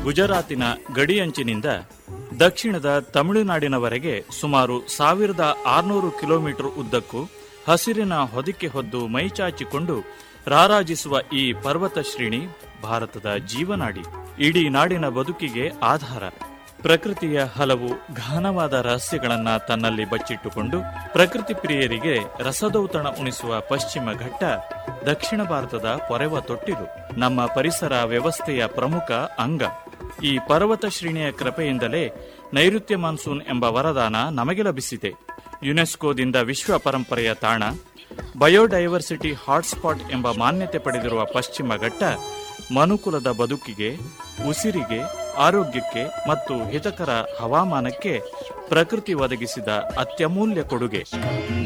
ಗುಜರಾತಿನ ಗಡಿಯಂಚಿನಿಂದ ದಕ್ಷಿಣದ ತಮಿಳುನಾಡಿನವರೆಗೆ ಸುಮಾರು ಸಾವಿರದ ಆರುನೂರು ಕಿಲೋಮೀಟರ್ ಉದ್ದಕ್ಕೂ ಹಸಿರಿನ ಹೊದಿಕೆ ಹೊದ್ದು ಮೈಚಾಚಿಕೊಂಡು ರಾರಾಜಿಸುವ ಈ ಪರ್ವತ ಶ್ರೇಣಿ ಭಾರತದ ಜೀವನಾಡಿ ಇಡೀ ನಾಡಿನ ಬದುಕಿಗೆ ಆಧಾರ ಪ್ರಕೃತಿಯ ಹಲವು ಘನವಾದ ರಹಸ್ಯಗಳನ್ನ ತನ್ನಲ್ಲಿ ಬಚ್ಚಿಟ್ಟುಕೊಂಡು ಪ್ರಕೃತಿ ಪ್ರಿಯರಿಗೆ ರಸದೌತಣ ಉಣಿಸುವ ಪಶ್ಚಿಮ ಘಟ್ಟ ದಕ್ಷಿಣ ಭಾರತದ ಪೊರೆವ ತೊಟ್ಟಿಲು ನಮ್ಮ ಪರಿಸರ ವ್ಯವಸ್ಥೆಯ ಪ್ರಮುಖ ಅಂಗ ಈ ಪರ್ವತ ಶ್ರೇಣಿಯ ಕೃಪೆಯಿಂದಲೇ ನೈಋತ್ಯ ಮಾನ್ಸೂನ್ ಎಂಬ ವರದಾನ ನಮಗೆ ಲಭಿಸಿದೆ ಯುನೆಸ್ಕೋದಿಂದ ವಿಶ್ವ ಪರಂಪರೆಯ ತಾಣ ಬಯೋಡೈವರ್ಸಿಟಿ ಹಾಟ್ಸ್ಪಾಟ್ ಎಂಬ ಮಾನ್ಯತೆ ಪಡೆದಿರುವ ಪಶ್ಚಿಮ ಘಟ್ಟ ಮನುಕುಲದ ಬದುಕಿಗೆ ಉಸಿರಿಗೆ ಆರೋಗ್ಯಕ್ಕೆ ಮತ್ತು ಹಿತಕರ ಹವಾಮಾನಕ್ಕೆ ಪ್ರಕೃತಿ ಒದಗಿಸಿದ ಅತ್ಯಮೂಲ್ಯ ಕೊಡುಗೆ